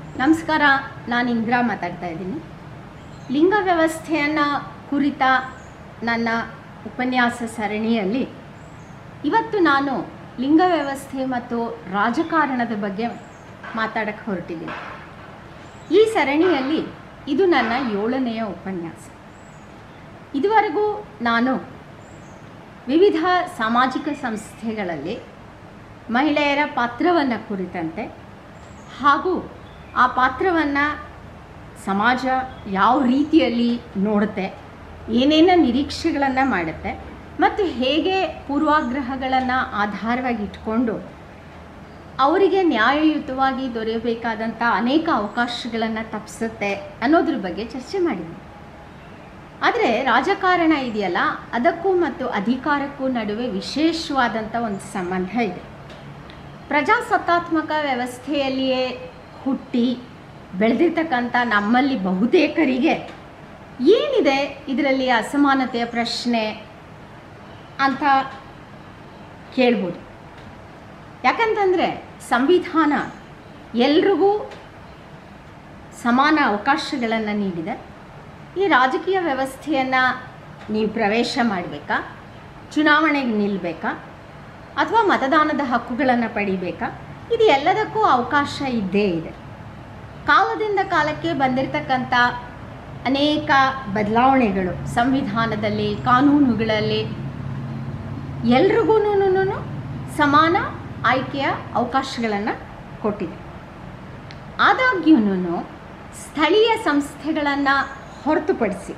ನಮಸ್ಕಾರ ನಾನು ಇಂದಿರಾ ಮಾತಾಡ್ತಾ ಇದ್ದೀನಿ ಲಿಂಗ ವ್ಯವಸ್ಥೆಯನ್ನು ಕುರಿತ ನನ್ನ ಉಪನ್ಯಾಸ ಸರಣಿಯಲ್ಲಿ ಇವತ್ತು ನಾನು ಲಿಂಗ ವ್ಯವಸ್ಥೆ ಮತ್ತು ರಾಜಕಾರಣದ ಬಗ್ಗೆ ಮಾತಾಡಕ್ಕೆ ಹೊರಟಿದ್ದೀನಿ ಈ ಸರಣಿಯಲ್ಲಿ ಇದು ನನ್ನ ಏಳನೆಯ ಉಪನ್ಯಾಸ ಇದುವರೆಗೂ ನಾನು ವಿವಿಧ ಸಾಮಾಜಿಕ ಸಂಸ್ಥೆಗಳಲ್ಲಿ ಮಹಿಳೆಯರ ಪಾತ್ರವನ್ನು ಕುರಿತಂತೆ ಹಾಗೂ ಆ ಪಾತ್ರವನ್ನು ಸಮಾಜ ಯಾವ ರೀತಿಯಲ್ಲಿ ನೋಡುತ್ತೆ ಏನೇನ ನಿರೀಕ್ಷೆಗಳನ್ನು ಮಾಡುತ್ತೆ ಮತ್ತು ಹೇಗೆ ಪೂರ್ವಾಗ್ರಹಗಳನ್ನು ಆಧಾರವಾಗಿ ಇಟ್ಕೊಂಡು ಅವರಿಗೆ ನ್ಯಾಯಯುತವಾಗಿ ದೊರೆಯಬೇಕಾದಂಥ ಅನೇಕ ಅವಕಾಶಗಳನ್ನು ತಪ್ಪಿಸುತ್ತೆ ಅನ್ನೋದ್ರ ಬಗ್ಗೆ ಚರ್ಚೆ ಮಾಡಿದ್ದೀನಿ ಆದರೆ ರಾಜಕಾರಣ ಇದೆಯಲ್ಲ ಅದಕ್ಕೂ ಮತ್ತು ಅಧಿಕಾರಕ್ಕೂ ನಡುವೆ ವಿಶೇಷವಾದಂಥ ಒಂದು ಸಂಬಂಧ ಇದೆ ಪ್ರಜಾಸತ್ತಾತ್ಮಕ ವ್ಯವಸ್ಥೆಯಲ್ಲಿಯೇ ಹುಟ್ಟಿ ಬೆಳೆದಿರ್ತಕ್ಕಂಥ ನಮ್ಮಲ್ಲಿ ಬಹುತೇಕರಿಗೆ ಏನಿದೆ ಇದರಲ್ಲಿ ಅಸಮಾನತೆಯ ಪ್ರಶ್ನೆ ಅಂತ ಕೇಳ್ಬೋದು ಯಾಕಂತಂದರೆ ಸಂವಿಧಾನ ಎಲ್ರಿಗೂ ಸಮಾನ ಅವಕಾಶಗಳನ್ನು ನೀಡಿದೆ ಈ ರಾಜಕೀಯ ವ್ಯವಸ್ಥೆಯನ್ನು ನೀವು ಪ್ರವೇಶ ಮಾಡಬೇಕಾ ಚುನಾವಣೆಗೆ ನಿಲ್ಲಬೇಕಾ ಅಥವಾ ಮತದಾನದ ಹಕ್ಕುಗಳನ್ನು ಪಡಿಬೇಕಾ ಇದು ಎಲ್ಲದಕ್ಕೂ ಅವಕಾಶ ಇದ್ದೇ ಇದೆ ಕಾಲದಿಂದ ಕಾಲಕ್ಕೆ ಬಂದಿರತಕ್ಕಂಥ ಅನೇಕ ಬದಲಾವಣೆಗಳು ಸಂವಿಧಾನದಲ್ಲಿ ಕಾನೂನುಗಳಲ್ಲಿ ಎಲ್ರಿಗೂ ಸಮಾನ ಆಯ್ಕೆಯ ಅವಕಾಶಗಳನ್ನು ಕೊಟ್ಟಿದೆ ಆದಾಗ್ಯೂ ಸ್ಥಳೀಯ ಸಂಸ್ಥೆಗಳನ್ನು ಹೊರತುಪಡಿಸಿ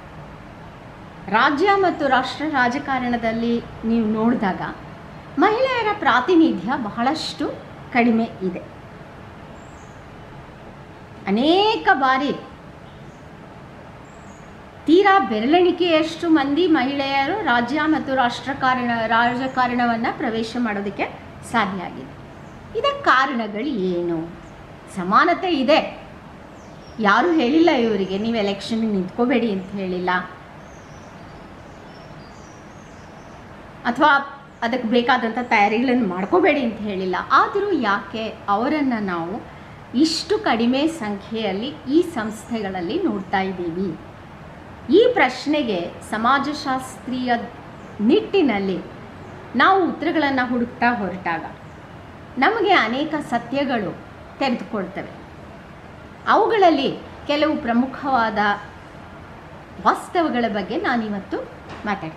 ರಾಜ್ಯ ಮತ್ತು ರಾಷ್ಟ್ರ ರಾಜಕಾರಣದಲ್ಲಿ ನೀವು ನೋಡಿದಾಗ ಮಹಿಳೆಯರ ಪ್ರಾತಿನಿಧ್ಯ ಬಹಳಷ್ಟು ಕಡಿಮೆ ಇದೆ ಅನೇಕ ಬಾರಿ ತೀರಾ ಬೆರಳೆಣಿಕೆಯಷ್ಟು ಮಂದಿ ಮಹಿಳೆಯರು ರಾಜ್ಯ ಮತ್ತು ರಾಷ್ಟ್ರಕಾರಣ ರಾಜಕಾರಣವನ್ನು ಪ್ರವೇಶ ಮಾಡೋದಕ್ಕೆ ಸಾಧ್ಯ ಆಗಿದೆ ಇದಕ್ಕೆ ಕಾರಣಗಳು ಏನು ಸಮಾನತೆ ಇದೆ ಯಾರೂ ಹೇಳಿಲ್ಲ ಇವರಿಗೆ ನೀವು ಎಲೆಕ್ಷನ್ಗೆ ನಿಂತ್ಕೋಬೇಡಿ ಅಂತ ಹೇಳಿಲ್ಲ ಅಥವಾ ಅದಕ್ಕೆ ಬೇಕಾದಂಥ ತಯಾರಿಗಳನ್ನು ಮಾಡ್ಕೋಬೇಡಿ ಅಂತ ಹೇಳಿಲ್ಲ ಆದರೂ ಯಾಕೆ ಅವರನ್ನು ನಾವು ಇಷ್ಟು ಕಡಿಮೆ ಸಂಖ್ಯೆಯಲ್ಲಿ ಈ ಸಂಸ್ಥೆಗಳಲ್ಲಿ ನೋಡ್ತಾ ಇದ್ದೀವಿ ಈ ಪ್ರಶ್ನೆಗೆ ಸಮಾಜಶಾಸ್ತ್ರೀಯ ನಿಟ್ಟಿನಲ್ಲಿ ನಾವು ಉತ್ತರಗಳನ್ನು ಹುಡುಕ್ತಾ ಹೊರಟಾಗ ನಮಗೆ ಅನೇಕ ಸತ್ಯಗಳು ತೆರೆದುಕೊಳ್ತವೆ ಅವುಗಳಲ್ಲಿ ಕೆಲವು ಪ್ರಮುಖವಾದ ವಾಸ್ತವಗಳ ಬಗ್ಗೆ ನಾನಿವತ್ತು ಮಾತಾಡ್ತೀನಿ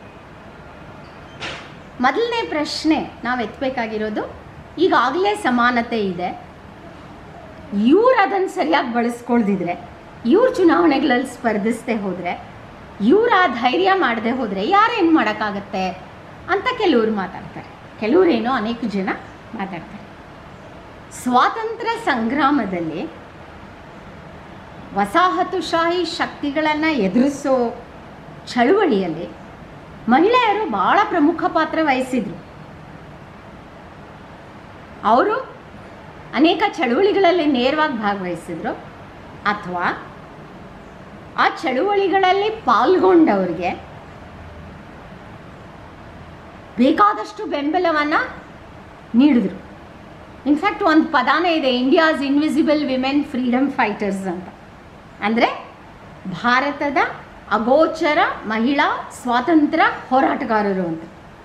ಮೊದಲನೇ ಪ್ರಶ್ನೆ ನಾವು ಎತ್ತಬೇಕಾಗಿರೋದು ಈಗಾಗಲೇ ಸಮಾನತೆ ಇದೆ ಇವ್ರು ಅದನ್ನು ಸರಿಯಾಗಿ ಬಳಸ್ಕೊಳ್ದಿದ್ರೆ ಇವ್ರು ಚುನಾವಣೆಗಳಲ್ಲಿ ಸ್ಪರ್ಧಿಸದೆ ಹೋದರೆ ಇವ್ರು ಆ ಧೈರ್ಯ ಮಾಡದೆ ಹೋದರೆ ಯಾರೇನು ಮಾಡೋಕ್ಕಾಗತ್ತೆ ಅಂತ ಕೆಲವರು ಮಾತಾಡ್ತಾರೆ ಕೆಲವರೇನೋ ಅನೇಕ ಜನ ಮಾತಾಡ್ತಾರೆ ಸ್ವಾತಂತ್ರ್ಯ ಸಂಗ್ರಾಮದಲ್ಲಿ ವಸಾಹತುಶಾಹಿ ಶಕ್ತಿಗಳನ್ನು ಎದುರಿಸೋ ಚಳುವಳಿಯಲ್ಲಿ ಮಹಿಳೆಯರು ಭಾಳ ಪ್ರಮುಖ ಪಾತ್ರ ವಹಿಸಿದರು ಅವರು ಅನೇಕ ಚಳುವಳಿಗಳಲ್ಲಿ ನೇರವಾಗಿ ಭಾಗವಹಿಸಿದ್ರು ಅಥವಾ ಆ ಚಳುವಳಿಗಳಲ್ಲಿ ಪಾಲ್ಗೊಂಡವ್ರಿಗೆ ಬೇಕಾದಷ್ಟು ಬೆಂಬಲವನ್ನು ನೀಡಿದ್ರು ಇನ್ಫ್ಯಾಕ್ಟ್ ಒಂದು ಪದಾನೇ ಇದೆ India's invisible women freedom fighters ಅಂತ ಅಂದರೆ ಭಾರತದ ಅಗೋಚರ ಮಹಿಳಾ ಸ್ವಾತಂತ್ರ್ಯ ಹೋರಾಟಗಾರರು ಅಂತ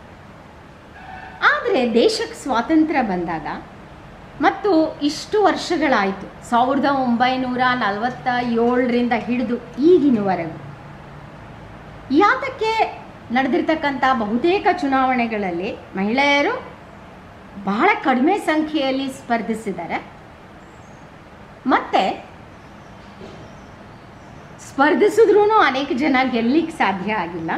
ಆದರೆ ದೇಶಕ್ಕೆ ಸ್ವಾತಂತ್ರ್ಯ ಬಂದಾಗ ಮತ್ತು ಇಷ್ಟು ವರ್ಷಗಳಾಯಿತು ಸಾವಿರದ ಒಂಬೈನೂರ ನಲವತ್ತ ಏಳರಿಂದ ಹಿಡಿದು ಈಗಿನವರೆಗೂ ಯಾತಕ್ಕೆ ನಡೆದಿರ್ತಕ್ಕಂಥ ಬಹುತೇಕ ಚುನಾವಣೆಗಳಲ್ಲಿ ಮಹಿಳೆಯರು ಬಹಳ ಕಡಿಮೆ ಸಂಖ್ಯೆಯಲ್ಲಿ ಸ್ಪರ್ಧಿಸಿದ್ದಾರೆ ಮತ್ತು ಸ್ಪರ್ಧಿಸಿದ್ರೂ ಅನೇಕ ಜನ ಗೆಲ್ಲಿಕ್ಕೆ ಸಾಧ್ಯ ಆಗಿಲ್ಲ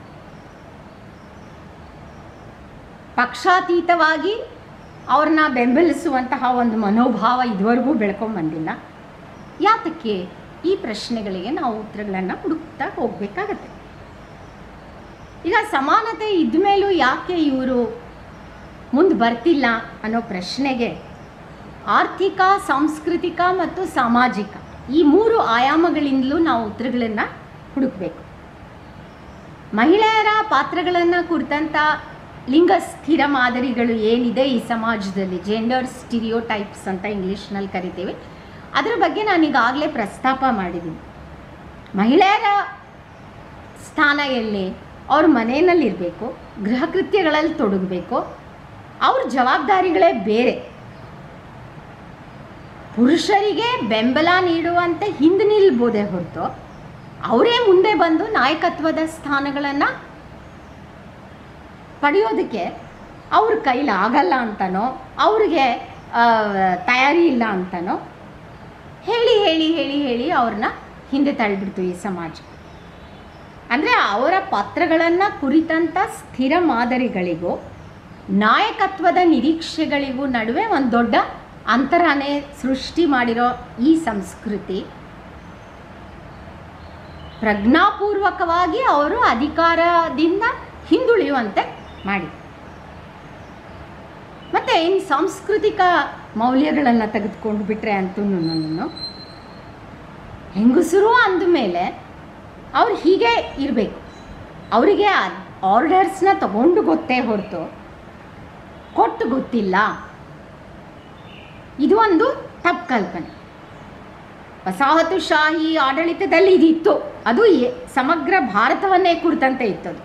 ಪಕ್ಷಾತೀತವಾಗಿ ಅವ್ರನ್ನ ಬೆಂಬಲಿಸುವಂತಹ ಒಂದು ಮನೋಭಾವ ಇದುವರೆಗೂ ಬೆಳ್ಕೊಂಬಂದಿಲ್ಲ ಯಾತಕ್ಕೆ ಈ ಪ್ರಶ್ನೆಗಳಿಗೆ ನಾವು ಉತ್ತರಗಳನ್ನು ಹುಡುಕ್ತಾ ಹೋಗಬೇಕಾಗತ್ತೆ ಈಗ ಸಮಾನತೆ ಇದ್ದ ಮೇಲೂ ಯಾಕೆ ಇವರು ಮುಂದೆ ಬರ್ತಿಲ್ಲ ಅನ್ನೋ ಪ್ರಶ್ನೆಗೆ ಆರ್ಥಿಕ ಸಾಂಸ್ಕೃತಿಕ ಮತ್ತು ಸಾಮಾಜಿಕ ಈ ಮೂರು ಆಯಾಮಗಳಿಂದಲೂ ನಾವು ಉತ್ತರಗಳನ್ನು ಹುಡುಕಬೇಕು ಮಹಿಳೆಯರ ಪಾತ್ರಗಳನ್ನು ಕುರಿತಂಥ ಲಿಂಗ ಸ್ಥಿರ ಮಾದರಿಗಳು ಏನಿದೆ ಈ ಸಮಾಜದಲ್ಲಿ ಜೆಂಡರ್ ಸ್ಟಿರಿಯೋಟೈಪ್ಸ್ ಅಂತ ಇಂಗ್ಲೀಷ್ನಲ್ಲಿ ಕರಿತೀವಿ ಅದರ ಬಗ್ಗೆ ನಾನು ಈಗಾಗಲೇ ಪ್ರಸ್ತಾಪ ಮಾಡಿದ್ದೀನಿ ಮಹಿಳೆಯರ ಸ್ಥಾನ ಎಲ್ಲಿ ಅವ್ರ ಮನೆಯಲ್ಲಿರಬೇಕು ಗೃಹ ಕೃತ್ಯಗಳಲ್ಲಿ ತೊಡಗಬೇಕು ಅವ್ರ ಜವಾಬ್ದಾರಿಗಳೇ ಬೇರೆ ಪುರುಷರಿಗೆ ಬೆಂಬಲ ನೀಡುವಂತೆ ಹಿಂದೆ ನಿಲ್ಬೋದೇ ಹೊರತು ಅವರೇ ಮುಂದೆ ಬಂದು ನಾಯಕತ್ವದ ಸ್ಥಾನಗಳನ್ನು ಪಡೆಯೋದಕ್ಕೆ ಅವ್ರ ಕೈಲಿ ಆಗಲ್ಲ ಅಂತನೋ ಅವ್ರಿಗೆ ಆ, ತಯಾರಿ ಇಲ್ಲ ಅಂತನೋ ಹೇಳಿ ಹೇಳಿ ಹೇಳಿ ಹೇಳಿ ಅವ್ರನ್ನ ಹಿಂದೆ ತಳ್ಳಿಬಿಡ್ತು ಈ ಸಮಾಜ ಅಂದರೆ ಅವರ ಪಾತ್ರಗಳನ್ನು ಕುರಿತಂಥ ಸ್ಥಿರ ಮಾದರಿಗಳಿಗೂ ನಾಯಕತ್ವದ ನಿರೀಕ್ಷೆಗಳಿಗೂ ನಡುವೆ ಒಂದು ದೊಡ್ಡ ಅಂತರನೇ ಸೃಷ್ಟಿ ಮಾಡಿರೋ ಈ ಸಂಸ್ಕೃತಿ ಪ್ರಜ್ಞಾಪೂರ್ವಕವಾಗಿ ಅವರು ಅಧಿಕಾರದಿಂದ ಹಿಂದುಳಿಯುವಂತೆ ಮಾಡಿ ಮತ್ತು ಇನ್ನು ಸಾಂಸ್ಕೃತಿಕ ಮೌಲ್ಯಗಳನ್ನು ತೆಗೆದುಕೊಂಡು ಬಿಟ್ಟರೆ ಅಂತೂ ಹೆಂಗಸರು ಅಂದಮೇಲೆ ಅವ್ರು ಹೀಗೆ ಇರಬೇಕು ಅವರಿಗೆ ಆರ್ಡರ್ಸ್ನ ತಗೊಂಡು ಗೊತ್ತೇ ಹೊರತು ಕೊಟ್ಟು ಗೊತ್ತಿಲ್ಲ ಇದು ಒಂದು ತಪ್ಪು ಕಲ್ಪನೆ ವಸಾಹತುಶಾಹಿ ಆಡಳಿತದಲ್ಲಿ ಇದಿತ್ತು ಅದು ಎ- ಸಮಗ್ರ ಭಾರತವನ್ನೇ ಕುರಿತಂತೆ ಇತ್ತದು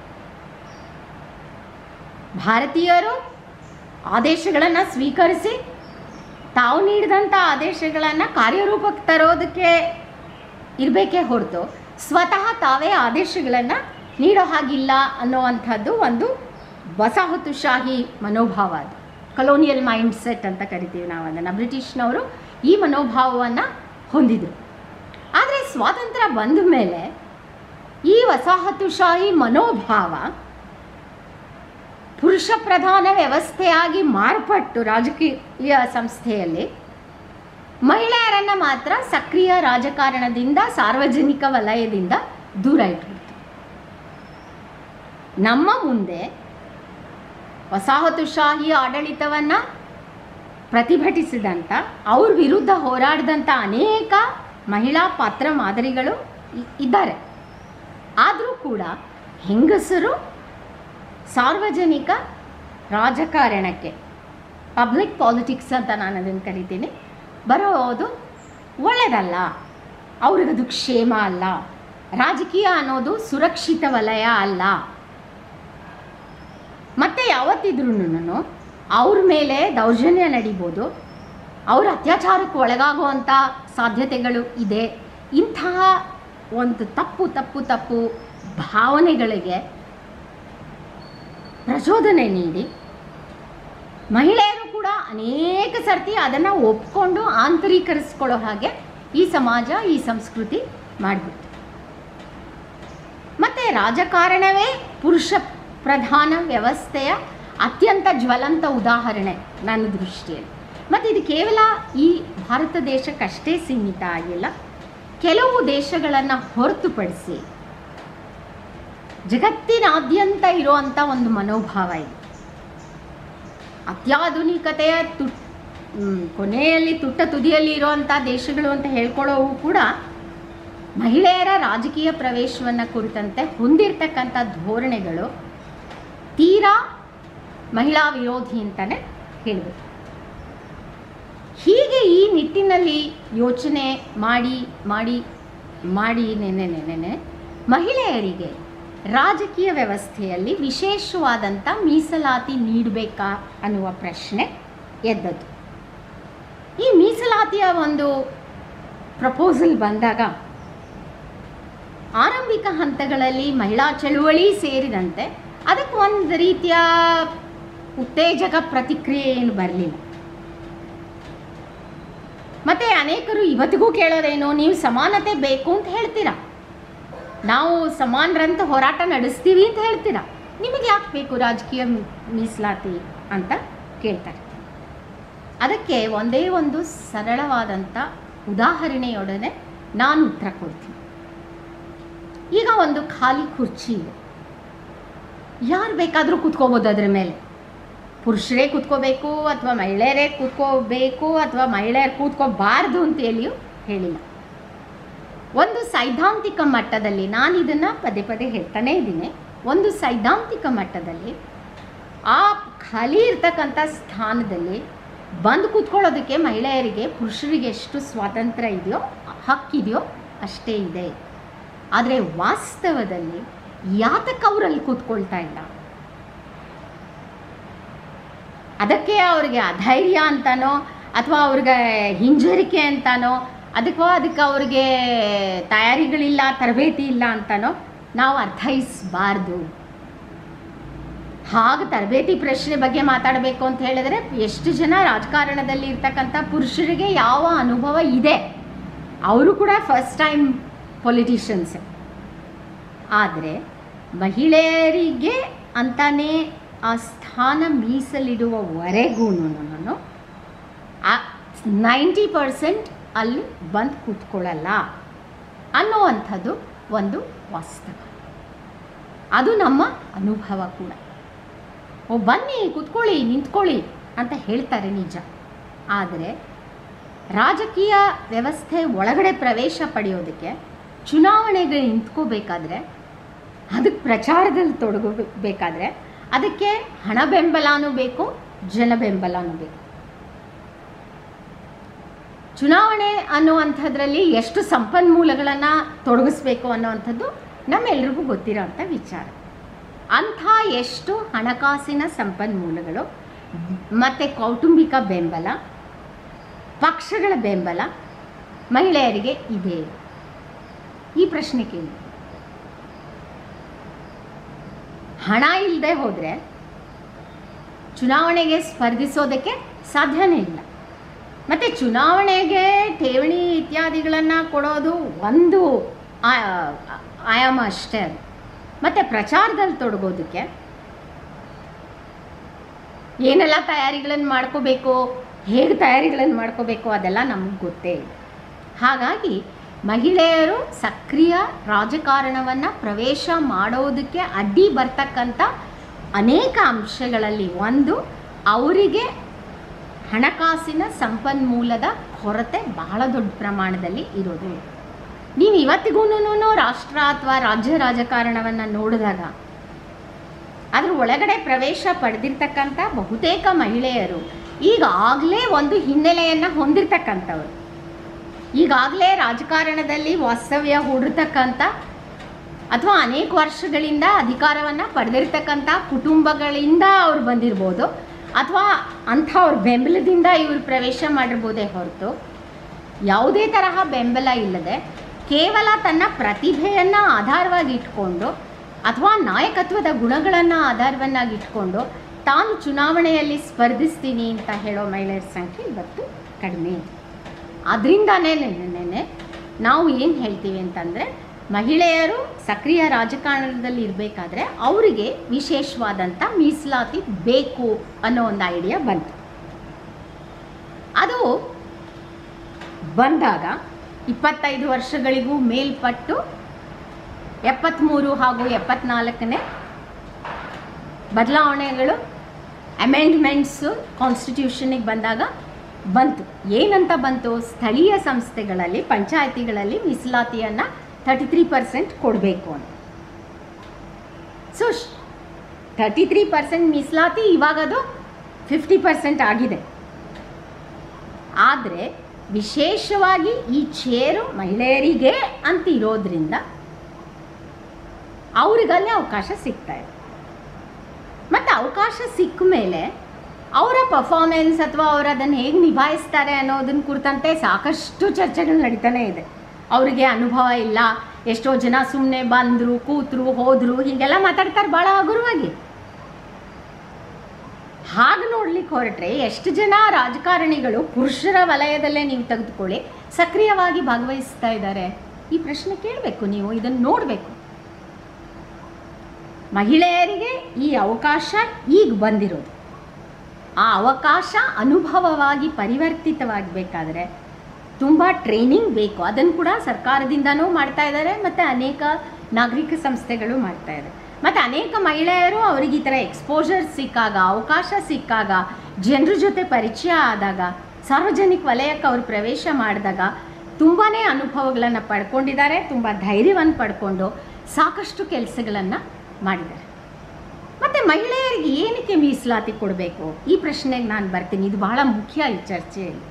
ಭಾರತೀಯರು ಆದೇಶಗಳನ್ನು ಸ್ವೀಕರಿಸಿ ತಾವು ನೀಡಿದಂಥ ಆದೇಶಗಳನ್ನು ಕಾರ್ಯರೂಪಕ್ಕೆ ತರೋದಕ್ಕೆ ಇರಬೇಕೇ ಹೊರತು ಸ್ವತಃ ತಾವೇ ಆದೇಶಗಳನ್ನು ನೀಡೋ ಹಾಗಿಲ್ಲ ಅನ್ನುವಂಥದ್ದು ಒಂದು ವಸಾಹತುಶಾಹಿ ಮನೋಭಾವ ಅದು ಕಲೋನಿಯಲ್ ಮೈಂಡ್ ಸೆಟ್ ಅಂತ ಕರಿತೀವಿ ನಾವು ಅದನ್ನು ಬ್ರಿಟಿಷ್ನವರು ಈ ಮನೋಭಾವವನ್ನು ಹೊಂದಿದರು ಆದರೆ ಸ್ವಾತಂತ್ರ್ಯ ಬಂದ ಮೇಲೆ ಈ ವಸಾಹತುಶಾಹಿ ಮನೋಭಾವ ಪುರುಷ ಪ್ರಧಾನ ವ್ಯವಸ್ಥೆಯಾಗಿ ಮಾರ್ಪಟ್ಟು ರಾಜಕೀಯ ಸಂಸ್ಥೆಯಲ್ಲಿ ಮಹಿಳೆಯರನ್ನು ಮಾತ್ರ ಸಕ್ರಿಯ ರಾಜಕಾರಣದಿಂದ ಸಾರ್ವಜನಿಕ ವಲಯದಿಂದ ದೂರ ಇಟ್ಬಿಡ್ತು ನಮ್ಮ ಮುಂದೆ ವಸಾಹತುಶಾಹಿ ಆಡಳಿತವನ್ನು ಪ್ರತಿಭಟಿಸಿದಂಥ ಅವ್ರ ವಿರುದ್ಧ ಹೋರಾಡಿದಂಥ ಅನೇಕ ಮಹಿಳಾ ಪಾತ್ರ ಮಾದರಿಗಳು ಇ- ಇದ್ದಾರೆ ಆದರೂ ಕೂಡ ಹೆಂಗಸರು ಸಾರ್ವಜನಿಕ ರಾಜಕಾರಣಕ್ಕೆ ಪಬ್ಲಿಕ್ ಪಾಲಿಟಿಕ್ಸ್ ಅಂತ ನಾನು ಅದನ್ನು ಕರಿತೀನಿ ಬರೋದು ಒಳ್ಳೆಯದಲ್ಲ ಅವ್ರಿಗದು ಕ್ಷೇಮ ಅಲ್ಲ ರಾಜಕೀಯ ಅನ್ನೋದು ಸುರಕ್ಷಿತ ವಲಯ ಅಲ್ಲ ಮತ್ತೆ ಯಾವತ್ತಿದ್ರೂ ಅವ್ರ ಮೇಲೆ ದೌರ್ಜನ್ಯ ನಡಿಬೋದು ಅವ್ರ ಅತ್ಯಾಚಾರಕ್ಕೆ ಒಳಗಾಗುವಂಥ ಸಾಧ್ಯತೆಗಳು ಇದೆ ಇಂತಹ ಒಂದು ತಪ್ಪು ತಪ್ಪು ತಪ್ಪು ಭಾವನೆಗಳಿಗೆ ಪ್ರಚೋದನೆ ನೀಡಿ ಮಹಿಳೆಯರು ಕೂಡ ಅನೇಕ ಸರ್ತಿ ಅದನ್ನು ಒಪ್ಕೊಂಡು ಆಂತರೀಕರಿಸ್ಕೊಳ್ಳೋ ಹಾಗೆ ಈ ಸಮಾಜ ಈ ಸಂಸ್ಕೃತಿ ಮಾಡಿಬಿಡ್ತು ಮತ್ತು ರಾಜಕಾರಣವೇ ಪುರುಷ ಪ್ರಧಾನ ವ್ಯವಸ್ಥೆಯ ಅತ್ಯಂತ ಜ್ವಲಂತ ಉದಾಹರಣೆ ನನ್ನ ದೃಷ್ಟಿಯಲ್ಲಿ ಮತ್ತು ಇದು ಕೇವಲ ಈ ಭಾರತ ದೇಶಕ್ಕಷ್ಟೇ ಸೀಮಿತ ಆಗಿಲ್ಲ ಕೆಲವು ದೇಶಗಳನ್ನು ಹೊರತುಪಡಿಸಿ ಜಗತ್ತಿನಾದ್ಯಂತ ಇರುವಂಥ ಒಂದು ಮನೋಭಾವ ಇದೆ ಅತ್ಯಾಧುನಿಕತೆಯ ತು ಮ್, ಕೊನೆಯಲ್ಲಿ ತುಟ್ಟ ತುದಿಯಲ್ಲಿ ಇರುವಂಥ ದೇಶಗಳು ಅಂತ ಹೇಳ್ಕೊಳ್ಳೋವು ಕೂಡ ಮಹಿಳೆಯರ ರಾಜಕೀಯ ಪ್ರವೇಶವನ್ನು ಕುರಿತಂತೆ ಹೊಂದಿರತಕ್ಕಂಥ ಧೋರಣೆಗಳು ತೀರಾ ಮಹಿಳಾ ವಿರೋಧಿ ಅಂತಲೇ ಹೇಳಬೇಕು ಹೀಗೆ ಈ ನಿಟ್ಟಿನಲ್ಲಿ ಯೋಚನೆ ಮಾಡಿ ಮಾಡಿ ಮಾಡಿ ನೆನೆ ನೆನೆ ಮಹಿಳೆಯರಿಗೆ ರಾಜಕೀಯ ವ್ಯವಸ್ಥೆಯಲ್ಲಿ ವಿಶೇಷವಾದಂಥ ಮೀಸಲಾತಿ ನೀಡಬೇಕಾ ಅನ್ನುವ ಪ್ರಶ್ನೆ ಎದ್ದದ್ದು ಈ ಮೀಸಲಾತಿಯ ಒಂದು ಪ್ರಪೋಸಲ್ ಬಂದಾಗ ಆರಂಭಿಕ ಹಂತಗಳಲ್ಲಿ ಮಹಿಳಾ ಚಳುವಳಿ ಸೇರಿದಂತೆ ಅದಕ್ಕೆ ಒಂದು ರೀತಿಯ ಉತ್ತೇಜಕ ಪ್ರತಿಕ್ರಿಯೆ ಏನು ಬರಲಿಲ್ಲ ಮತ್ತು ಅನೇಕರು ಇವತ್ತಿಗೂ ಕೇಳೋದೇನು ನೀವು ಸಮಾನತೆ ಬೇಕು ಅಂತ ಹೇಳ್ತೀರಾ ನಾವು ಸಮಾನರಂತ ಹೋರಾಟ ನಡೆಸ್ತೀವಿ ಅಂತ ಹೇಳ್ತೀರಾ ನಿಮಗೆ ಯಾಕೆ ಬೇಕು ರಾಜಕೀಯ ಮೀ- ಮೀಸಲಾತಿ ಅಂತ ಕೇಳ್ತಾರೆ ಅದಕ್ಕೆ ಒಂದೇ ಒಂದು ಸರಳವಾದಂಥ ಉದಾಹರಣೆಯೊಡನೆ ನಾನು ಉತ್ತರ ಕೊಡ್ತೀನಿ ಈಗ ಒಂದು ಖಾಲಿ ಕುರ್ಚಿ ಇದೆ ಯಾರು ಬೇಕಾದರೂ ಕೂತ್ಕೋಬೋದು ಅದ್ರ ಮೇಲೆ ಪುರುಷರೇ ಕೂತ್ಕೋಬೇಕು ಅಥವಾ ಮಹಿಳೆಯರೇ ಕೂತ್ಕೋಬೇಕು ಅಥವಾ ಮಹಿಳೆಯರು ಕೂತ್ಕೋಬಾರ್ದು ಅಂತ ಹೇಳಿಯೂ ಹೇಳಿಲ್ಲ ಒಂದು ಸೈದ್ಧಾಂತಿಕ ಮಟ್ಟದಲ್ಲಿ ನಾನು ಇದನ್ನು ಪದೇ ಪದೇ ಹೇಳ್ತಾನೇ ಇದ್ದೀನಿ ಒಂದು ಸೈದ್ಧಾಂತಿಕ ಮಟ್ಟದಲ್ಲಿ ಆ ಖಾಲಿ ಇರ್ತಕ್ಕಂಥ ಸ್ಥಾನದಲ್ಲಿ ಬಂದು ಕೂತ್ಕೊಳ್ಳೋದಕ್ಕೆ ಮಹಿಳೆಯರಿಗೆ ಪುರುಷರಿಗೆ ಎಷ್ಟು ಸ್ವಾತಂತ್ರ್ಯ ಇದೆಯೋ ಹಕ್ಕಿದೆಯೋ ಅಷ್ಟೇ ಇದೆ ಆದರೆ ವಾಸ್ತವದಲ್ಲಿ ಯಾತಕ್ಕೆ ಅವರಲ್ಲಿ ಕೂತ್ಕೊಳ್ತಾ ಇಲ್ಲ ಅದಕ್ಕೆ ಅವ್ರಿಗೆ ಅಧೈರ್ಯ ಅಂತಾನೋ ಅಥವಾ ಅವ್ರಿಗೆ ಹಿಂಜರಿಕೆ ಅಂತಾನೋ ಅದಕ್ಕೋ ಅದಕ್ಕೆ ಅವ್ರಿಗೆ ತಯಾರಿಗಳಿಲ್ಲ ತರಬೇತಿ ಇಲ್ಲ ಅಂತಾನೋ ನಾವು ಅರ್ಥೈಸಬಾರ್ದು ಹಾಗೆ ತರಬೇತಿ ಪ್ರಶ್ನೆ ಬಗ್ಗೆ ಮಾತಾಡಬೇಕು ಅಂತ ಹೇಳಿದ್ರೆ ಎಷ್ಟು ಜನ ರಾಜಕಾರಣದಲ್ಲಿ ಇರ್ತಕ್ಕಂಥ ಪುರುಷರಿಗೆ ಯಾವ ಅನುಭವ ಇದೆ ಅವರು ಕೂಡ ಫಸ್ಟ್ ಟೈಮ್ ಪೊಲಿಟಿಷಿಯನ್ಸ್ ಆದರೆ ಮಹಿಳೆಯರಿಗೆ ಅಂತಾನೆ ಆ ಸ್ಥಾನ ಮೀಸಲಿಡುವವರೆಗೂ ಆ ನೈಂಟಿ ಪರ್ಸೆಂಟ್ ಅಲ್ಲಿ ಬಂದು ಕೂತ್ಕೊಳ್ಳಲ್ಲ ಅನ್ನುವಂಥದ್ದು ಒಂದು ವಾಸ್ತವ ಅದು ನಮ್ಮ ಅನುಭವ ಕೂಡ ಓ ಬನ್ನಿ ಕೂತ್ಕೊಳ್ಳಿ ನಿಂತ್ಕೊಳ್ಳಿ ಅಂತ ಹೇಳ್ತಾರೆ ನಿಜ ಆದರೆ ರಾಜಕೀಯ ವ್ಯವಸ್ಥೆ ಒಳಗಡೆ ಪ್ರವೇಶ ಪಡೆಯೋದಕ್ಕೆ ಚುನಾವಣೆಗೆ ನಿಂತ್ಕೋಬೇಕಾದ್ರೆ ಅದಕ್ಕೆ ಪ್ರಚಾರದಲ್ಲಿ ತೊಡಗಬೇಕಾದ್ರೆ ಅದಕ್ಕೆ ಹಣ ಬೆಂಬಲನೂ ಬೇಕು ಜನ ಬೆಂಬಲನೂ ಬೇಕು ಚುನಾವಣೆ ಅನ್ನುವಂಥದ್ರಲ್ಲಿ ಎಷ್ಟು ಸಂಪನ್ಮೂಲಗಳನ್ನು ತೊಡಗಿಸ್ಬೇಕು ಅನ್ನುವಂಥದ್ದು ನಮ್ಮೆಲ್ರಿಗೂ ಗೊತ್ತಿರೋಂಥ ವಿಚಾರ ಅಂಥ ಎಷ್ಟು ಹಣಕಾಸಿನ ಸಂಪನ್ಮೂಲಗಳು ಮತ್ತು ಕೌಟುಂಬಿಕ ಬೆಂಬಲ ಪಕ್ಷಗಳ ಬೆಂಬಲ ಮಹಿಳೆಯರಿಗೆ ಇದೆ ಈ ಪ್ರಶ್ನೆ ಕೇಳಿ ಹಣ ಇಲ್ಲದೆ ಹೋದರೆ ಚುನಾವಣೆಗೆ ಸ್ಪರ್ಧಿಸೋದಕ್ಕೆ ಸಾಧ್ಯನೇ ಇಲ್ಲ ಮತ್ತು ಚುನಾವಣೆಗೆ ಠೇವಣಿ ಇತ್ಯಾದಿಗಳನ್ನು ಕೊಡೋದು ಒಂದು ಆ- ಆಯಾಮ ಅಷ್ಟೇ ಅದು ಮತ್ತು ಪ್ರಚಾರದಲ್ಲಿ ತೊಡಗೋದಕ್ಕೆ ಏನೆಲ್ಲ ತಯಾರಿಗಳನ್ನು ಮಾಡ್ಕೋಬೇಕು ಹೇಗೆ ತಯಾರಿಗಳನ್ನು ಮಾಡ್ಕೋಬೇಕು ಅದೆಲ್ಲ ನಮಗೆ ಗೊತ್ತೇ ಇದೆ ಹಾಗಾಗಿ ಮಹಿಳೆಯರು ಸಕ್ರಿಯ ರಾಜಕಾರಣವನ್ನು ಪ್ರವೇಶ ಮಾಡೋದಕ್ಕೆ ಅಡ್ಡಿ ಬರ್ತಕ್ಕಂಥ ಅನೇಕ ಅಂಶಗಳಲ್ಲಿ ಒಂದು ಅವರಿಗೆ ಹಣಕಾಸಿನ ಸಂಪನ್ಮೂಲದ ಕೊರತೆ ಬಹಳ ದೊಡ್ಡ ಪ್ರಮಾಣದಲ್ಲಿ ಇರೋದು ನೀವು ಇವತ್ತಿಗೂ ರಾಷ್ಟ್ರ ಅಥವಾ ರಾಜ್ಯ ರಾಜಕಾರಣವನ್ನು ನೋಡಿದಾಗ ಅದ್ರ ಒಳಗಡೆ ಪ್ರವೇಶ ಪಡೆದಿರ್ತಕ್ಕಂಥ ಬಹುತೇಕ ಮಹಿಳೆಯರು ಈಗಾಗಲೇ ಒಂದು ಹಿನ್ನೆಲೆಯನ್ನು ಹೊಂದಿರತಕ್ಕಂಥವ್ರು ಈಗಾಗಲೇ ರಾಜಕಾರಣದಲ್ಲಿ ವಾಸ್ತವ್ಯ ಹೂಡಿರ್ತಕ್ಕಂಥ ಅಥವಾ ಅನೇಕ ವರ್ಷಗಳಿಂದ ಅಧಿಕಾರವನ್ನು ಪಡೆದಿರ್ತಕ್ಕಂಥ ಕುಟುಂಬಗಳಿಂದ ಅವ್ರು ಬಂದಿರ್ಬೋದು ಅಥವಾ ಅಂಥವ್ರ ಬೆಂಬಲದಿಂದ ಇವರು ಪ್ರವೇಶ ಮಾಡಿರ್ಬೋದೇ ಹೊರತು ಯಾವುದೇ ತರಹ ಬೆಂಬಲ ಇಲ್ಲದೆ ಕೇವಲ ತನ್ನ ಪ್ರತಿಭೆಯನ್ನು ಆಧಾರವಾಗಿ ಇಟ್ಕೊಂಡು ಅಥವಾ ನಾಯಕತ್ವದ ಗುಣಗಳನ್ನು ಆಧಾರವನ್ನಾಗಿ ಇಟ್ಕೊಂಡು ತಾನು ಚುನಾವಣೆಯಲ್ಲಿ ಸ್ಪರ್ಧಿಸ್ತೀನಿ ಅಂತ ಹೇಳೋ ಮಹಿಳೆಯರ ಸಂಖ್ಯೆ ಇವತ್ತು ಕಡಿಮೆ ಅದರಿಂದನೇ ನಾವು ಏನು ಹೇಳ್ತೀವಿ ಅಂತಂದರೆ ಮಹಿಳೆಯರು ಸಕ್ರಿಯ ರಾಜಕಾರಣದಲ್ಲಿ ಇರಬೇಕಾದ್ರೆ ಅವರಿಗೆ ವಿಶೇಷವಾದಂಥ ಮೀಸಲಾತಿ ಬೇಕು ಅನ್ನೋ ಒಂದು ಐಡಿಯಾ ಬಂತು ಅದು ಬಂದಾಗ ಇಪ್ಪತ್ತೈದು ವರ್ಷಗಳಿಗೂ ಮೇಲ್ಪಟ್ಟು ಎಪ್ಪತ್ತ್ಮೂರು ಹಾಗೂ ಎಪ್ಪತ್ನಾಲ್ಕನೇ ಬದಲಾವಣೆಗಳು ಅಮೆಂಡ್ಮೆಂಟ್ಸು ಕಾನ್ಸ್ಟಿಟ್ಯೂಷನಿಗೆ ಬಂದಾಗ ಬಂತು ಏನಂತ ಬಂತು ಸ್ಥಳೀಯ ಸಂಸ್ಥೆಗಳಲ್ಲಿ ಪಂಚಾಯತಿಗಳಲ್ಲಿ ಮೀಸಲಾತಿಯನ್ನು ತರ್ಟಿ ತ್ರೀ ಪರ್ಸೆಂಟ್ ಕೊಡಬೇಕು ಅಂತ ಸೊ ತರ್ಟಿ ತ್ರೀ ಪರ್ಸೆಂಟ್ ಮೀಸಲಾತಿ ಇವಾಗದು ಫಿಫ್ಟಿ ಪರ್ಸೆಂಟ್ ಆಗಿದೆ ಆದರೆ ವಿಶೇಷವಾಗಿ ಈ ಚೇರು ಮಹಿಳೆಯರಿಗೆ ಅಂತ ಇರೋದ್ರಿಂದ ಅವ್ರಿಗಲ್ಲೇ ಅವಕಾಶ ಸಿಗ್ತಾ ಇದೆ ಮತ್ತು ಅವಕಾಶ ಸಿಕ್ಕ ಮೇಲೆ ಅವರ ಪರ್ಫಾರ್ಮೆನ್ಸ್ ಅಥವಾ ಅವರು ಅದನ್ನು ಹೇಗೆ ನಿಭಾಯಿಸ್ತಾರೆ ಅನ್ನೋದನ್ನ ಕುರಿತಂತೆ ಸಾಕಷ್ಟು ಚರ್ಚೆಗಳು ನಡೀತಾನೆ ಇದೆ ಅವರಿಗೆ ಅನುಭವ ಇಲ್ಲ ಎಷ್ಟೋ ಜನ ಸುಮ್ಮನೆ ಬಂದರು ಕೂತರು ಹೋದರು ಹೀಗೆಲ್ಲ ಮಾತಾಡ್ತಾರೆ ಭಾಳ ಹಗುರವಾಗಿ ಹಾಗೆ ನೋಡ್ಲಿಕ್ಕೆ ಹೊರಟ್ರೆ ಎಷ್ಟು ಜನ ರಾಜಕಾರಣಿಗಳು ಪುರುಷರ ವಲಯದಲ್ಲೇ ನೀವು ತೆಗೆದುಕೊಳ್ಳಿ ಸಕ್ರಿಯವಾಗಿ ಭಾಗವಹಿಸ್ತಾ ಇದ್ದಾರೆ ಈ ಪ್ರಶ್ನೆ ಕೇಳಬೇಕು ನೀವು ಇದನ್ನು ನೋಡಬೇಕು ಮಹಿಳೆಯರಿಗೆ ಈ ಅವಕಾಶ ಈಗ ಬಂದಿರೋದು ಆ ಅವಕಾಶ ಅನುಭವವಾಗಿ ಪರಿವರ್ತಿತವಾಗಬೇಕಾದ್ರೆ ತುಂಬ ಟ್ರೈನಿಂಗ್ ಬೇಕು ಅದನ್ನು ಕೂಡ ಸರ್ಕಾರದಿಂದನೂ ಮಾಡ್ತಾ ಇದ್ದಾರೆ ಮತ್ತು ಅನೇಕ ನಾಗರಿಕ ಸಂಸ್ಥೆಗಳು ಮಾಡ್ತಾ ಇದ್ದಾರೆ ಮತ್ತು ಅನೇಕ ಮಹಿಳೆಯರು ಅವ್ರಿಗೆ ಈ ಥರ ಎಕ್ಸ್ಪೋಜರ್ ಸಿಕ್ಕಾಗ ಅವಕಾಶ ಸಿಕ್ಕಾಗ ಜನರ ಜೊತೆ ಪರಿಚಯ ಆದಾಗ ಸಾರ್ವಜನಿಕ ವಲಯಕ್ಕೆ ಅವರು ಪ್ರವೇಶ ಮಾಡಿದಾಗ ತುಂಬಾ ಅನುಭವಗಳನ್ನು ಪಡ್ಕೊಂಡಿದ್ದಾರೆ ತುಂಬ ಧೈರ್ಯವನ್ನು ಪಡ್ಕೊಂಡು ಸಾಕಷ್ಟು ಕೆಲಸಗಳನ್ನು ಮಾಡಿದ್ದಾರೆ ಮತ್ತು ಮಹಿಳೆಯರಿಗೆ ಏನಕ್ಕೆ ಮೀಸಲಾತಿ ಕೊಡಬೇಕು ಈ ಪ್ರಶ್ನೆಗೆ ನಾನು ಬರ್ತೀನಿ ಇದು ಬಹಳ ಮುಖ್ಯ ಈ ಚರ್ಚೆಯಲ್ಲಿ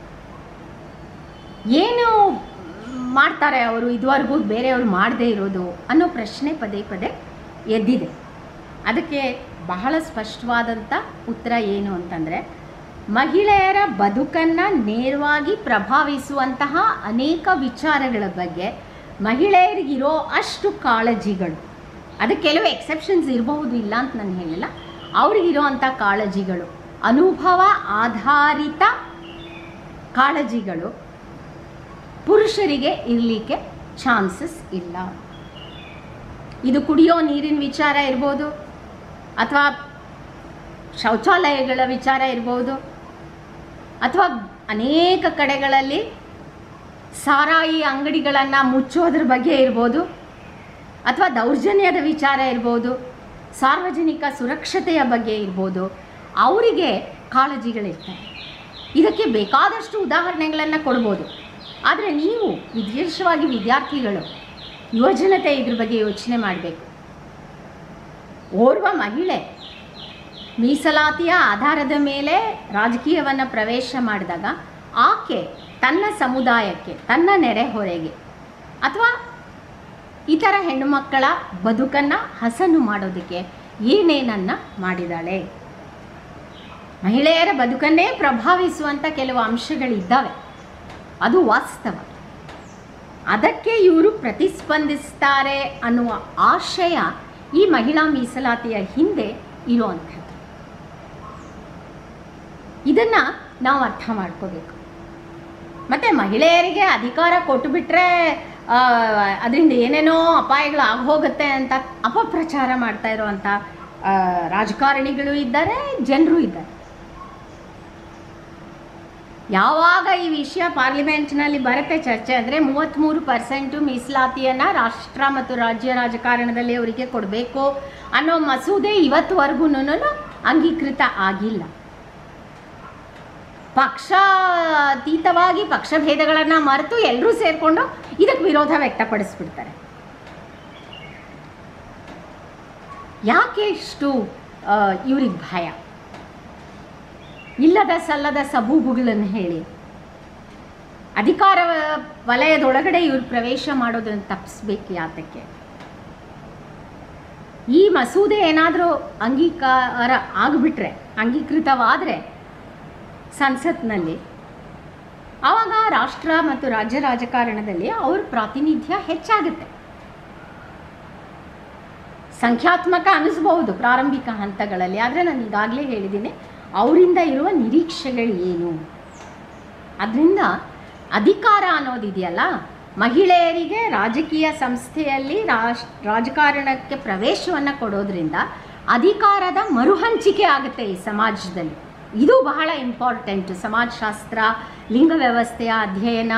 ಏನು ಮಾಡ್ತಾರೆ ಅವರು ಇದುವರೆಗೂ ಬೇರೆಯವರು ಮಾಡದೇ ಇರೋದು ಅನ್ನೋ ಪ್ರಶ್ನೆ ಪದೇ ಪದೇ ಎದ್ದಿದೆ ಅದಕ್ಕೆ ಬಹಳ ಸ್ಪಷ್ಟವಾದಂಥ ಉತ್ತರ ಏನು ಅಂತಂದರೆ ಮಹಿಳೆಯರ ಬದುಕನ್ನು ನೇರವಾಗಿ ಪ್ರಭಾವಿಸುವಂತಹ ಅನೇಕ ವಿಚಾರಗಳ ಬಗ್ಗೆ ಮಹಿಳೆಯರಿಗಿರೋ ಅಷ್ಟು ಕಾಳಜಿಗಳು ಅದಕ್ಕೆ ಕೆಲವು ಎಕ್ಸೆಪ್ಷನ್ಸ್ ಇರಬಹುದು ಇಲ್ಲ ಅಂತ ನಾನು ಹೇಳಿಲ್ಲ ಅವ್ರಿಗಿರೋವಂಥ ಕಾಳಜಿಗಳು ಅನುಭವ ಆಧಾರಿತ ಕಾಳಜಿಗಳು ಪುರುಷರಿಗೆ ಇರಲಿಕ್ಕೆ ಚಾನ್ಸಸ್ ಇಲ್ಲ ಇದು ಕುಡಿಯೋ ನೀರಿನ ವಿಚಾರ ಇರ್ಬೋದು ಅಥವಾ ಶೌಚಾಲಯಗಳ ವಿಚಾರ ಇರ್ಬೋದು ಅಥವಾ ಅನೇಕ ಕಡೆಗಳಲ್ಲಿ ಸಾರಾಯಿ ಅಂಗಡಿಗಳನ್ನು ಮುಚ್ಚೋದ್ರ ಬಗ್ಗೆ ಇರ್ಬೋದು ಅಥವಾ ದೌರ್ಜನ್ಯದ ವಿಚಾರ ಇರ್ಬೋದು ಸಾರ್ವಜನಿಕ ಸುರಕ್ಷತೆಯ ಬಗ್ಗೆ ಇರ್ಬೋದು ಅವರಿಗೆ ಕಾಳಜಿಗಳಿರ್ತವೆ ಇದಕ್ಕೆ ಬೇಕಾದಷ್ಟು ಉದಾಹರಣೆಗಳನ್ನು ಕೊಡ್ಬೋದು ಆದರೆ ನೀವು ವಿಶೇಷವಾಗಿ ವಿದ್ಯಾರ್ಥಿಗಳು ಯುವಜನತೆ ಇದ್ರ ಬಗ್ಗೆ ಯೋಚನೆ ಮಾಡಬೇಕು ಓರ್ವ ಮಹಿಳೆ ಮೀಸಲಾತಿಯ ಆಧಾರದ ಮೇಲೆ ರಾಜಕೀಯವನ್ನು ಪ್ರವೇಶ ಮಾಡಿದಾಗ ಆಕೆ ತನ್ನ ಸಮುದಾಯಕ್ಕೆ ತನ್ನ ನೆರೆಹೊರೆಗೆ ಅಥವಾ ಇತರ ಹೆಣ್ಣುಮಕ್ಕಳ ಬದುಕನ್ನು ಹಸನು ಮಾಡೋದಕ್ಕೆ ಏನೇನನ್ನು ಮಾಡಿದಾಳೆ ಮಹಿಳೆಯರ ಬದುಕನ್ನೇ ಪ್ರಭಾವಿಸುವಂಥ ಕೆಲವು ಅಂಶಗಳಿದ್ದಾವೆ ಅದು ವಾಸ್ತವ ಅದಕ್ಕೆ ಇವರು ಪ್ರತಿಸ್ಪಂದಿಸ್ತಾರೆ ಅನ್ನುವ ಆಶಯ ಈ ಮಹಿಳಾ ಮೀಸಲಾತಿಯ ಹಿಂದೆ ಇರುವಂಥದ್ದು ಇದನ್ನು ನಾವು ಅರ್ಥ ಮಾಡ್ಕೋಬೇಕು ಮತ್ತು ಮಹಿಳೆಯರಿಗೆ ಅಧಿಕಾರ ಕೊಟ್ಟುಬಿಟ್ರೆ ಅದರಿಂದ ಏನೇನೋ ಅಪಾಯಗಳು ಆಗೋಗುತ್ತೆ ಅಂತ ಅಪಪ್ರಚಾರ ಮಾಡ್ತಾ ಇರುವಂಥ ಆ, ರಾಜಕಾರಣಿಗಳು ಇದ್ದಾರೆ ಜನರು ಇದ್ದಾರೆ ಯಾವಾಗ ಈ ವಿಷಯ ಪಾರ್ಲಿಮೆಂಟ್ನಲ್ಲಿ ಬರುತ್ತೆ ಚರ್ಚೆ ಅಂದರೆ ಮೂವತ್ತ್ಮೂರು ಪರ್ಸೆಂಟು ಮೀಸಲಾತಿಯನ್ನು ರಾಷ್ಟ್ರ ಮತ್ತು ರಾಜ್ಯ ರಾಜಕಾರಣದಲ್ಲಿ ಅವರಿಗೆ ಕೊಡಬೇಕು ಅನ್ನೋ ಮಸೂದೆ ಇವತ್ತುವರೆಗೂ ಅಂಗೀಕೃತ ಆಗಿಲ್ಲ ಪಕ್ಷಾತೀತವಾಗಿ ಪಕ್ಷಭೇದಗಳನ್ನು ಮರೆತು ಎಲ್ಲರೂ ಸೇರಿಕೊಂಡು ಇದಕ್ಕೆ ವಿರೋಧ ವ್ಯಕ್ತಪಡಿಸ್ಬಿಡ್ತಾರೆ ಯಾಕೆ ಇಷ್ಟು ಇವ್ರಿಗೆ ಭಯ ಇಲ್ಲದ ಸಲ್ಲದ ಸಬೂಬುಗಳನ್ನು ಹೇಳಿ ಅಧಿಕಾರ ವಲಯದೊಳಗಡೆ ಇವ್ರು ಪ್ರವೇಶ ಮಾಡೋದನ್ನು ತಪ್ಪಿಸ್ಬೇಕು ಯಾತಕ್ಕೆ ಈ ಮಸೂದೆ ಏನಾದರೂ ಅಂಗೀಕಾರ ಆಗಿಬಿಟ್ರೆ ಅಂಗೀಕೃತವಾದರೆ ಸಂಸತ್ನಲ್ಲಿ ಆವಾಗ ರಾಷ್ಟ್ರ ಮತ್ತು ರಾಜ್ಯ ರಾಜಕಾರಣದಲ್ಲಿ ಅವ್ರ ಪ್ರಾತಿನಿಧ್ಯ ಹೆಚ್ಚಾಗುತ್ತೆ ಸಂಖ್ಯಾತ್ಮಕ ಅನಿಸ್ಬಹುದು ಪ್ರಾರಂಭಿಕ ಹಂತಗಳಲ್ಲಿ ಆದರೆ ನಾನು ಈಗಾಗಲೇ ಹೇಳಿದ್ದೀನಿ ಅವರಿಂದ ಇರುವ ನಿರೀಕ್ಷೆಗಳು ಏನು ಅದರಿಂದ ಅಧಿಕಾರ ಅನ್ನೋದಿದೆಯಲ್ಲ ಮಹಿಳೆಯರಿಗೆ ರಾಜಕೀಯ ಸಂಸ್ಥೆಯಲ್ಲಿ ರಾಜ್ ರಾಜಕಾರಣಕ್ಕೆ ಪ್ರವೇಶವನ್ನು ಕೊಡೋದ್ರಿಂದ ಅಧಿಕಾರದ ಮರುಹಂಚಿಕೆ ಆಗುತ್ತೆ ಈ ಸಮಾಜದಲ್ಲಿ ಇದು ಬಹಳ ಇಂಪಾರ್ಟೆಂಟ್ ಸಮಾಜಶಾಸ್ತ್ರ ಲಿಂಗ ವ್ಯವಸ್ಥೆಯ ಅಧ್ಯಯನ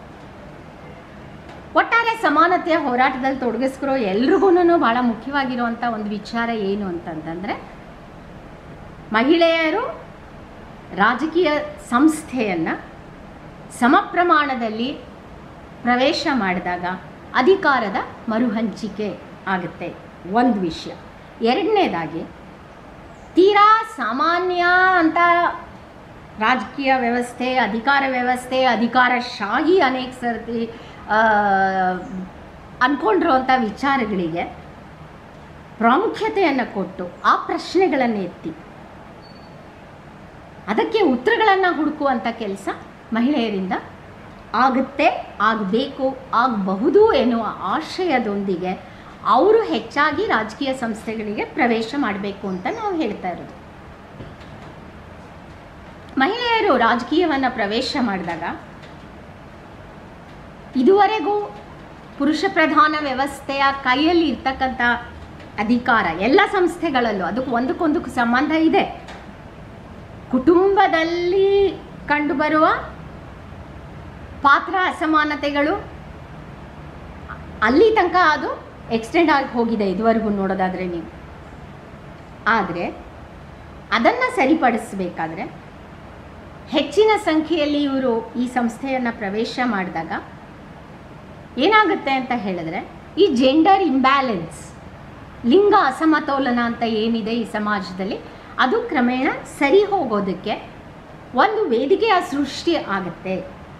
ಒಟ್ಟಾರೆ ಸಮಾನತೆಯ ಹೋರಾಟದಲ್ಲಿ ತೊಡಗಿಸ್ಕಿರೋ ಎಲ್ರಿಗೂ ಭಾಳ ಮುಖ್ಯವಾಗಿರುವಂಥ ಒಂದು ವಿಚಾರ ಏನು ಅಂತಂತಂದರೆ ಮಹಿಳೆಯರು ರಾಜಕೀಯ ಸಂಸ್ಥೆಯನ್ನು ಸಮ ಪ್ರಮಾಣದಲ್ಲಿ ಪ್ರವೇಶ ಮಾಡಿದಾಗ ಅಧಿಕಾರದ ಮರುಹಂಚಿಕೆ ಆಗುತ್ತೆ ಒಂದು ವಿಷಯ ಎರಡನೇದಾಗಿ ತೀರಾ ಸಾಮಾನ್ಯ ಅಂತ ರಾಜಕೀಯ ವ್ಯವಸ್ಥೆ ಅಧಿಕಾರ ವ್ಯವಸ್ಥೆ ಅಧಿಕಾರಶಾಹಿ ಅನೇಕ ಸರ್ತಿ ಆ, ಅಂದ್ಕೊಂಡಿರುವಂಥ ವಿಚಾರಗಳಿಗೆ ಪ್ರಾಮುಖ್ಯತೆಯನ್ನು ಕೊಟ್ಟು ಆ ಪ್ರಶ್ನೆಗಳನ್ನು ಎತ್ತಿ ಅದಕ್ಕೆ ಉತ್ತರಗಳನ್ನು ಹುಡುಕುವಂಥ ಕೆಲಸ ಮಹಿಳೆಯರಿಂದ ಆಗುತ್ತೆ ಆಗಬೇಕು ಆಗಬಹುದು ಎನ್ನುವ ಆಶಯದೊಂದಿಗೆ ಅವರು ಹೆಚ್ಚಾಗಿ ರಾಜಕೀಯ ಸಂಸ್ಥೆಗಳಿಗೆ ಪ್ರವೇಶ ಮಾಡಬೇಕು ಅಂತ ನಾವು ಹೇಳ್ತಾ ಇರೋದು ಮಹಿಳೆಯರು ರಾಜಕೀಯವನ್ನು ಪ್ರವೇಶ ಮಾಡಿದಾಗ ಇದುವರೆಗೂ ಪುರುಷ ಪ್ರಧಾನ ವ್ಯವಸ್ಥೆಯ ಕೈಯಲ್ಲಿ ಇರ್ತಕ್ಕಂಥ ಅಧಿಕಾರ ಎಲ್ಲ ಸಂಸ್ಥೆಗಳಲ್ಲೂ ಅದಕ್ಕೆ ಒಂದಕ್ಕೊಂದಕ್ಕೆ ಸಂಬಂಧ ಇದೆ ಕುಟುಂಬದಲ್ಲಿ ಕಂಡುಬರುವ ಪಾತ್ರ ಅಸಮಾನತೆಗಳು ಅಲ್ಲಿ ತನಕ ಅದು ಎಕ್ಸ್ಟೆಂಡ್ ಆಗಿ ಹೋಗಿದೆ ಇದುವರೆಗೂ ನೋಡೋದಾದರೆ ನೀವು ಆದರೆ ಅದನ್ನು ಸರಿಪಡಿಸಬೇಕಾದ್ರೆ ಹೆಚ್ಚಿನ ಸಂಖ್ಯೆಯಲ್ಲಿ ಇವರು ಈ ಸಂಸ್ಥೆಯನ್ನು ಪ್ರವೇಶ ಮಾಡಿದಾಗ ಏನಾಗುತ್ತೆ ಅಂತ ಹೇಳಿದ್ರೆ ಈ ಜೆಂಡರ್ ಇಂಬ್ಯಾಲೆನ್ಸ್ ಲಿಂಗ ಅಸಮತೋಲನ ಅಂತ ಏನಿದೆ ಈ ಸಮಾಜದಲ್ಲಿ ಅದು ಕ್ರಮೇಣ ಸರಿ ಹೋಗೋದಕ್ಕೆ ಒಂದು ವೇದಿಕೆಯ ಸೃಷ್ಟಿ ಆಗುತ್ತೆ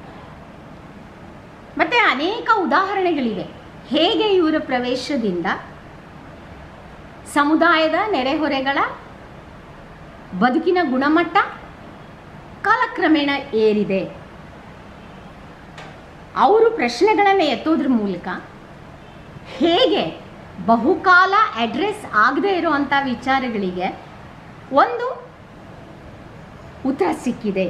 ಮತ್ತು ಅನೇಕ ಉದಾಹರಣೆಗಳಿವೆ ಹೇಗೆ ಇವರ ಪ್ರವೇಶದಿಂದ ಸಮುದಾಯದ ನೆರೆಹೊರೆಗಳ ಬದುಕಿನ ಗುಣಮಟ್ಟ ಕಾಲಕ್ರಮೇಣ ಏರಿದೆ ಅವರು ಪ್ರಶ್ನೆಗಳನ್ನು ಎತ್ತೋದ್ರ ಮೂಲಕ ಹೇಗೆ ಬಹುಕಾಲ ಅಡ್ರೆಸ್ ಆಗದೆ ಇರುವಂಥ ವಿಚಾರಗಳಿಗೆ ಒಂದು ಉತ್ತರ ಸಿಕ್ಕಿದೆ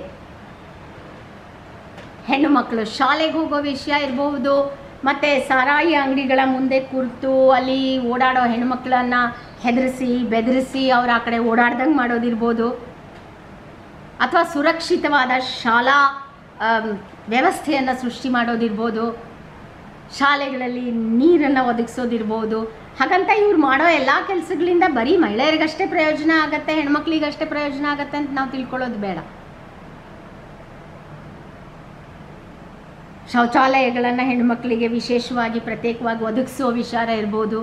ಹೆಣ್ಣು ಮಕ್ಕಳು ಶಾಲೆಗೆ ಹೋಗೋ ವಿಷಯ ಇರಬಹುದು ಮತ್ತು ಸಾರಾಯಿ ಅಂಗಡಿಗಳ ಮುಂದೆ ಕುರಿತು ಅಲ್ಲಿ ಓಡಾಡೋ ಹೆಣ್ಮಕ್ಳನ್ನ ಹೆದರಿಸಿ ಬೆದರಿಸಿ ಅವ್ರು ಆ ಕಡೆ ಓಡಾಡ್ದಂಗೆ ಮಾಡೋದಿರ್ಬೋದು ಅಥವಾ ಸುರಕ್ಷಿತವಾದ ಶಾಲಾ ವ್ಯವಸ್ಥೆಯನ್ನು ಸೃಷ್ಟಿ ಮಾಡೋದಿರ್ಬೋದು ಶಾಲೆಗಳಲ್ಲಿ ನೀರನ್ನು ಒದಗಿಸೋದಿರ್ಬೋದು ಹಾಗಂತ ಇವ್ರು ಮಾಡೋ ಎಲ್ಲ ಕೆಲಸಗಳಿಂದ ಬರೀ ಮಹಿಳೆಯರಿಗಷ್ಟೇ ಪ್ರಯೋಜನ ಆಗತ್ತೆ ಹೆಣ್ಮಕ್ಳಿಗಷ್ಟೇ ಪ್ರಯೋಜನ ಆಗತ್ತೆ ಅಂತ ನಾವು ತಿಳ್ಕೊಳ್ಳೋದು ಬೇಡ ಶೌಚಾಲಯಗಳನ್ನು ಹೆಣ್ಮಕ್ಳಿಗೆ ವಿಶೇಷವಾಗಿ ಪ್ರತ್ಯೇಕವಾಗಿ ಒದಗಿಸೋ ವಿಚಾರ ಇರ್ಬೋದು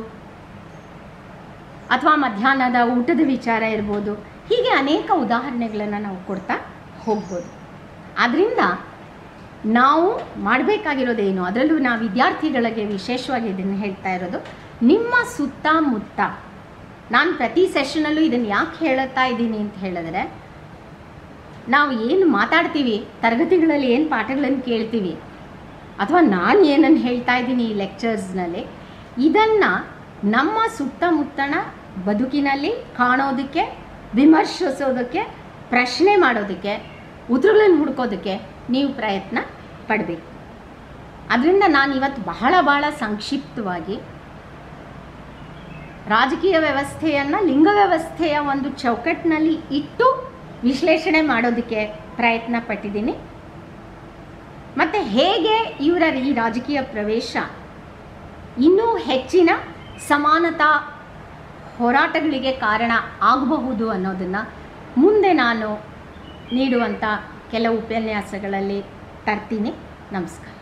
ಅಥವಾ ಮಧ್ಯಾಹ್ನದ ಊಟದ ವಿಚಾರ ಇರ್ಬೋದು ಹೀಗೆ ಅನೇಕ ಉದಾಹರಣೆಗಳನ್ನು ನಾವು ಕೊಡ್ತಾ ಹೋಗ್ಬೋದು ಆದ್ದರಿಂದ ನಾವು ಮಾಡಬೇಕಾಗಿರೋದೇನು ಅದರಲ್ಲೂ ನಾವು ವಿದ್ಯಾರ್ಥಿಗಳಿಗೆ ವಿಶೇಷವಾಗಿ ಇದನ್ನು ಹೇಳ್ತಾ ಇರೋದು ನಿಮ್ಮ ಸುತ್ತಮುತ್ತ ನಾನು ಪ್ರತಿ ಸೆಷನಲ್ಲೂ ಇದನ್ನು ಯಾಕೆ ಹೇಳುತ್ತಾ ಇದ್ದೀನಿ ಅಂತ ಹೇಳಿದ್ರೆ ನಾವು ಏನು ಮಾತಾಡ್ತೀವಿ ತರಗತಿಗಳಲ್ಲಿ ಏನು ಪಾಠಗಳನ್ನು ಕೇಳ್ತೀವಿ ಅಥವಾ ನಾನು ಏನನ್ನು ಹೇಳ್ತಾ ಇದ್ದೀನಿ ಈ ಲೆಕ್ಚರ್ಸ್ನಲ್ಲಿ ಇದನ್ನು ನಮ್ಮ ಸುತ್ತಮುತ್ತಣ ಬದುಕಿನಲ್ಲಿ ಕಾಣೋದಕ್ಕೆ ವಿಮರ್ಶಿಸೋದಕ್ಕೆ ಪ್ರಶ್ನೆ ಮಾಡೋದಕ್ಕೆ ಉತ್ತರಗಳನ್ನು ಹುಡ್ಕೋದಕ್ಕೆ ನೀವು ಪ್ರಯತ್ನ ಪಡಬೇಕು ಅದರಿಂದ ನಾನು ಇವತ್ತು ಬಹಳ ಬಹಳ ಸಂಕ್ಷಿಪ್ತವಾಗಿ ರಾಜಕೀಯ ವ್ಯವಸ್ಥೆಯನ್ನು ಲಿಂಗ ವ್ಯವಸ್ಥೆಯ ಒಂದು ಚೌಕಟ್ಟಿನಲ್ಲಿ ಇಟ್ಟು ವಿಶ್ಲೇಷಣೆ ಮಾಡೋದಕ್ಕೆ ಪ್ರಯತ್ನ ಪಟ್ಟಿದ್ದೀನಿ ಮತ್ತು ಹೇಗೆ ಇವರ ಈ ರಾಜಕೀಯ ಪ್ರವೇಶ ಇನ್ನೂ ಹೆಚ್ಚಿನ ಸಮಾನತಾ ಹೋರಾಟಗಳಿಗೆ ಕಾರಣ ಆಗಬಹುದು ಅನ್ನೋದನ್ನು ಮುಂದೆ ನಾನು ನೀಡುವಂಥ ಕೆಲವು ಉಪನ್ಯಾಸಗಳಲ್ಲಿ ತರ್ತೀನಿ ನಮಸ್ಕಾರ